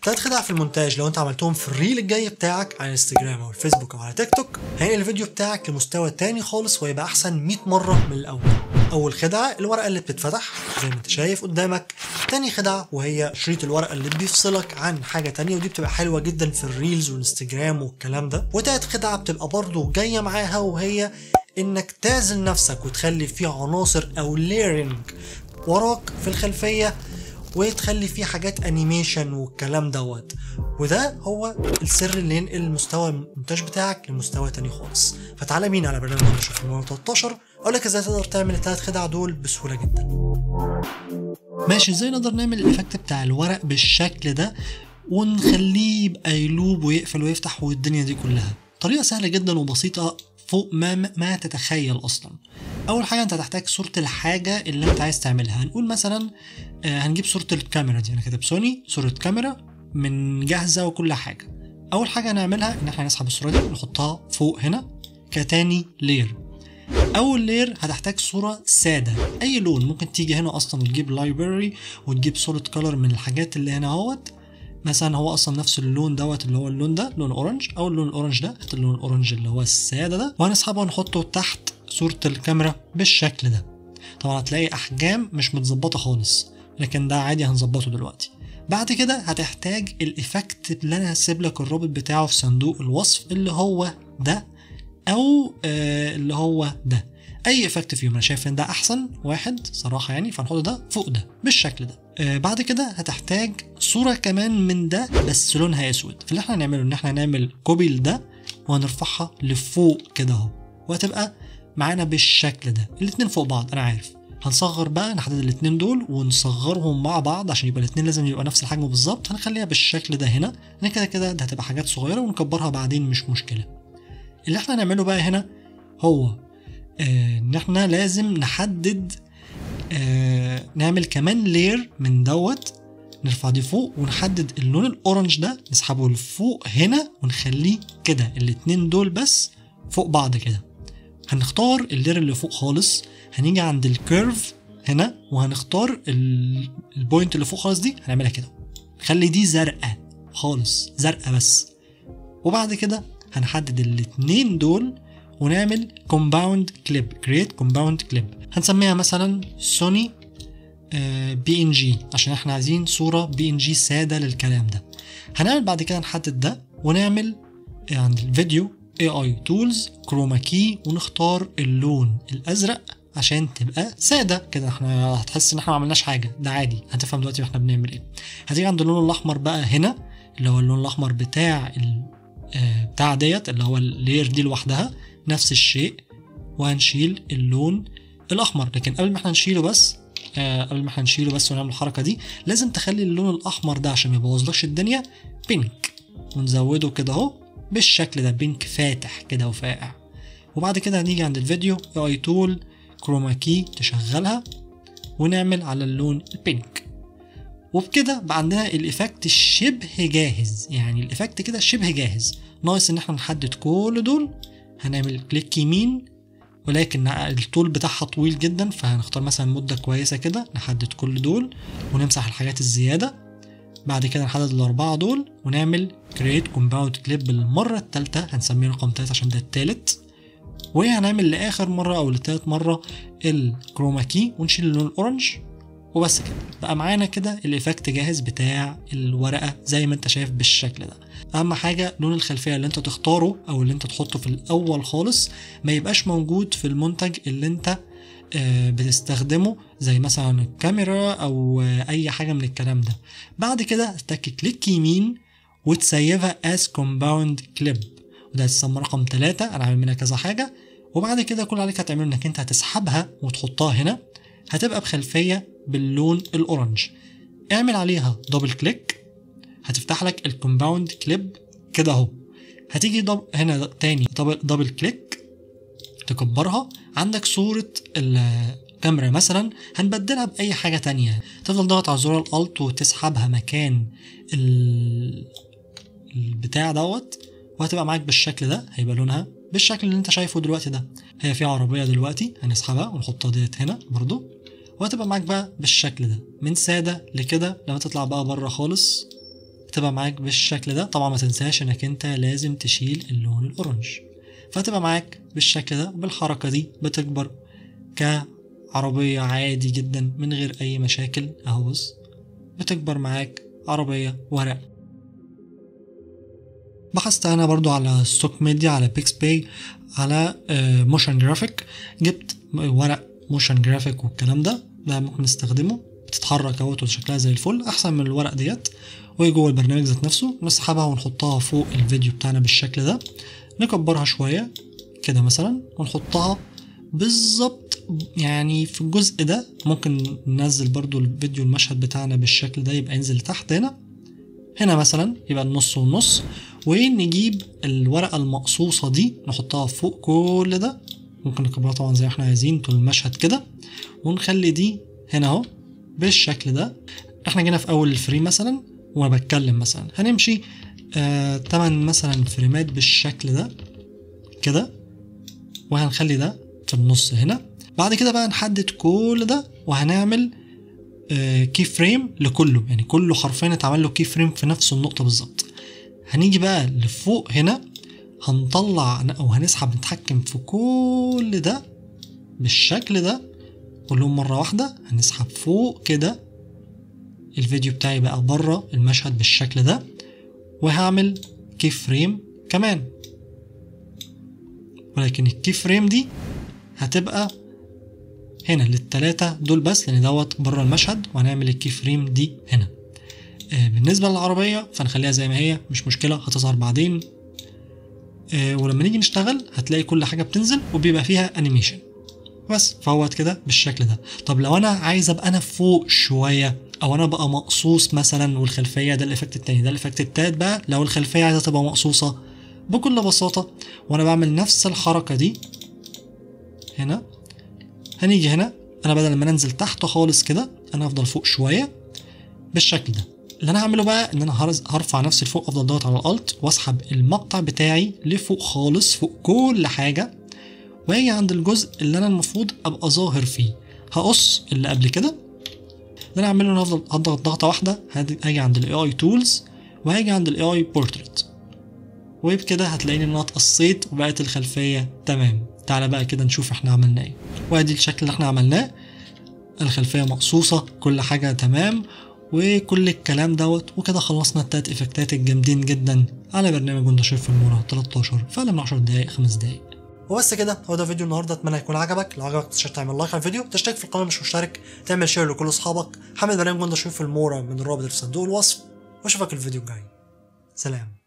تلات خدع في المونتاج لو انت عملتهم في الريل الجاي بتاعك على انستجرام او الفيسبوك او على تيك توك هينقل الفيديو بتاعك لمستوى تاني خالص ويبقى احسن 100 مره من الاول اول خدعه الورقه اللي بتتفتح زي ما انت شايف قدامك تاني خدعه وهي شريط الورقه اللي بيفصلك عن حاجه تانية ودي بتبقى حلوه جدا في الريلز والانستجرام والكلام ده وتالت خدعه بتبقى برضو جايه معاها وهي انك تعزل نفسك وتخلي فيه عناصر او ليرنج وراك في الخلفيه وتخلي فيه حاجات انيميشن والكلام دوت وده هو السر اللي ينقل مستوى المونتاج بتاعك لمستوى تاني خالص فتعالى بينا على برنامج هندسه في 13 اقول لك ازاي تقدر تعمل الثلاث خدع دول بسهوله جدا ماشي ازاي نقدر نعمل الايفكت بتاع الورق بالشكل ده ونخليه يبقى يلوب ويقفل ويفتح والدنيا دي كلها طريقه سهله جدا وبسيطه فوق ما ما تتخيل اصلا اول حاجه انت هتحتاج صوره الحاجه اللي انت عايز تعملها هنقول مثلا آه، هنجيب صوره الكاميرا دي انا كاتب سوني صوره كاميرا من جاهزه وكل حاجه اول حاجه هنعملها ان احنا نسحب الصوره دي نحطها فوق هنا كتاني لير اول لير هتحتاج صوره ساده اي لون ممكن تيجي هنا اصلا وتجيب لايبراري وتجيب صوره كلر من الحاجات اللي هنا اهوت مثلا هو اصلا نفس اللون دوت اللي هو اللون ده لون اورنج او اللون الاورنج ده هات اللون الاورنج اللي هو الساده ده وهنسحبه ونحطه تحت صوره الكاميرا بالشكل ده طبعا هتلاقي احجام مش متظبطه خالص لكن ده عادي هنظبطه دلوقتي بعد كده هتحتاج الايفكت اللي انا هسيب لك الرابط بتاعه في صندوق الوصف اللي هو ده او آه اللي هو ده اي افكت فيهم انا شايف ان ده احسن واحد صراحه يعني فنحط ده فوق ده بالشكل ده آه بعد كده هتحتاج صوره كمان من ده بس لونها اسود فاللي احنا هنعمله ان احنا هنعمل كوبي لده وهنرفعها لفوق كده اهو وهتبقى معانا بالشكل ده الاتنين فوق بعض انا عارف هنصغر بقى نحدد الاتنين دول ونصغرهم مع بعض عشان يبقى الاتنين لازم يبقى نفس الحجم بالظبط هنخليها بالشكل ده هنا لان كده كده ده هتبقى حاجات صغيره ونكبرها بعدين مش مشكله اللي احنا هنعمله بقى هنا هو آه، ان احنا لازم نحدد آه، نعمل كمان لير من دوت نرفع دي فوق ونحدد اللون الاورنج ده نسحبه لفوق هنا ونخليه كده الاتنين دول بس فوق بعض كده هنختار اللير اللي فوق خالص هنيجي عند الكيرف هنا وهنختار ال- البوينت اللي فوق خالص دي هنعملها كده نخلي دي زرقاء خالص زرقاء بس وبعد كده هنحدد الاتنين دول ونعمل كومباوند كليب كريت كومباوند كليب هنسميها مثلا سوني بي ان جي عشان احنا عايزين صوره بي ان جي ساده للكلام ده هنعمل بعد كده نحدد ده ونعمل عند الفيديو اي اي تولز كروما كي ونختار اللون الازرق عشان تبقى ساده كده احنا هتحس ان احنا ما عملناش حاجه ده عادي هتفهم دلوقتي احنا بنعمل ايه هتيجي عند اللون الاحمر بقى هنا اللي هو اللون الاحمر بتاع ال آه، بتاع ديت اللي هو اللير دي لوحدها نفس الشيء وهنشيل اللون الاحمر لكن قبل ما احنا نشيله بس آه قبل ما احنا نشيله بس ونعمل الحركه دي لازم تخلي اللون الاحمر ده عشان ما يبوظلكش الدنيا بينك ونزوده كده اهو بالشكل ده بينك فاتح كده وفاقع وبعد كده هنيجي عند الفيديو اي تول كروما كي تشغلها ونعمل على اللون البينك وبكده بقى عندنا الايفكت شبه جاهز يعني الايفكت كده شبه جاهز ناقص ان احنا نحدد كل دول هنعمل كليك يمين ولكن الطول بتاعها طويل جدا فهنختار مثلا مدة كويسة كده نحدد كل دول ونمسح الحاجات الزيادة بعد كده نحدد الأربعة دول ونعمل create compound clip بالمرة التالتة هنسميه رقم تلاتة عشان ده التالت وهنعمل لآخر مرة أو لتالت مرة الكروما كي ونشيل اللون الأورنج وبس كده بقى معانا كده الايفكت جاهز بتاع الورقه زي ما انت شايف بالشكل ده اهم حاجه لون الخلفيه اللي انت تختاره او اللي انت تحطه في الاول خالص ما يبقاش موجود في المنتج اللي انت آه، بتستخدمه زي مثلا الكاميرا او آه، اي حاجه من الكلام ده بعد كده تك كليك يمين وتسيفها as compound clip وده هتسمى رقم ثلاثة انا عامل منها كذا حاجه وبعد كده كل اللي عليك هتعمله انك انت هتسحبها وتحطها هنا هتبقى بخلفيه باللون الاورنج اعمل عليها دبل كليك هتفتح لك الكومباوند كليب كده اهو هتيجي دب... هنا تاني دبل, دبل كليك تكبرها عندك صورة الكاميرا مثلا هنبدلها بأي حاجة تانية تفضل ضغط على زرار الألت وتسحبها مكان ال... البتاع دوت وهتبقى معاك بالشكل ده هيبقى لونها بالشكل اللي انت شايفه دلوقتي ده هي في عربية دلوقتي هنسحبها ونحطها ديت هنا برضو وهتبقى معاك بقى بالشكل ده من سادة لكده لما تطلع بقى بره خالص تبقى معاك بالشكل ده طبعا ما تنساش انك انت لازم تشيل اللون الاورنج فتبقى معاك بالشكل ده بالحركة دي بتكبر كعربية عادي جدا من غير اي مشاكل اهو بص بتكبر معاك عربية ورق بحثت انا برضو على ستوك ميديا على بيكس باي على موشن جرافيك جبت ورق موشن جرافيك والكلام ده ده ممكن نستخدمه بتتحرك اهوت وشكلها زي الفل احسن من الورق ديت وجوه البرنامج ذات نفسه نسحبها ونحطها فوق الفيديو بتاعنا بالشكل ده نكبرها شويه كده مثلا ونحطها بالظبط يعني في الجزء ده ممكن ننزل برضو الفيديو المشهد بتاعنا بالشكل ده يبقى ينزل لتحت هنا هنا مثلا يبقى النص والنص ونجيب الورقة المقصوصة دي نحطها فوق كل ده ممكن نكبرها طبعا زي ما احنا عايزين طول المشهد كده ونخلي دي هنا اهو بالشكل ده احنا جينا في اول الفريم مثلا وانا بتكلم مثلا هنمشي آه 8 مثلا فريمات بالشكل ده كده وهنخلي ده في النص هنا بعد كده بقى نحدد كل ده وهنعمل آه كي فريم لكله يعني كله حرفيا اتعمل له كي فريم في نفس النقطة بالظبط هنيجي بقى لفوق هنا هنطلع او هنسحب نتحكم في كل ده بالشكل ده كلهم مرة واحدة هنسحب فوق كده الفيديو بتاعي بقى بره المشهد بالشكل ده وهعمل كي فريم كمان ولكن الكي فريم دي هتبقى هنا للتلاتة دول بس لان دوت بره المشهد وهنعمل الكي فريم دي هنا آه بالنسبة للعربية فنخليها زي ما هي مش مشكلة هتظهر بعدين آه ولما نيجي نشتغل هتلاقي كل حاجة بتنزل وبيبقى فيها انيميشن بس فهوت كده بالشكل ده طب لو انا عايز ابقى انا فوق شويه او انا بقى مقصوص مثلا والخلفيه ده الايفكت التاني ده الايفكت التالت بقى لو الخلفيه عايزه تبقى مقصوصه بكل بساطه وانا بعمل نفس الحركه دي هنا هنيجي هنا انا بدل ما انزل تحت خالص كده انا افضل فوق شويه بالشكل ده اللي انا هعمله بقى ان انا هرفع نفسي لفوق افضل ضغط على الالت واسحب المقطع بتاعي لفوق خالص فوق كل حاجه واجي عند الجزء اللي انا المفروض ابقى ظاهر فيه هقص اللي قبل كده اللي انا اعمله ان افضل اضغط ضغطه واحده هاجي عند الاي اي تولز وهاجي عند الاي اي بورتريت وبكده هتلاقيني ان انا اتقصيت وبقت الخلفيه تمام تعالى بقى كده نشوف احنا عملنا ايه وادي الشكل اللي احنا عملناه الخلفيه مقصوصه كل حاجه تمام وكل الكلام دوت وكده خلصنا التلات افكتات الجامدين جدا على برنامج ويندوز شيف المورا 13 في اقل من 10 دقايق 5 دقايق وبس كده هو ده فيديو النهارده اتمنى يكون عجبك لو عجبك تنساش تعمل لايك على الفيديو تشترك في القناه مش مشترك تعمل شير لكل اصحابك حمل برنامج ويندوز شيف المورا من الرابط اللي في صندوق الوصف واشوفك الفيديو الجاي سلام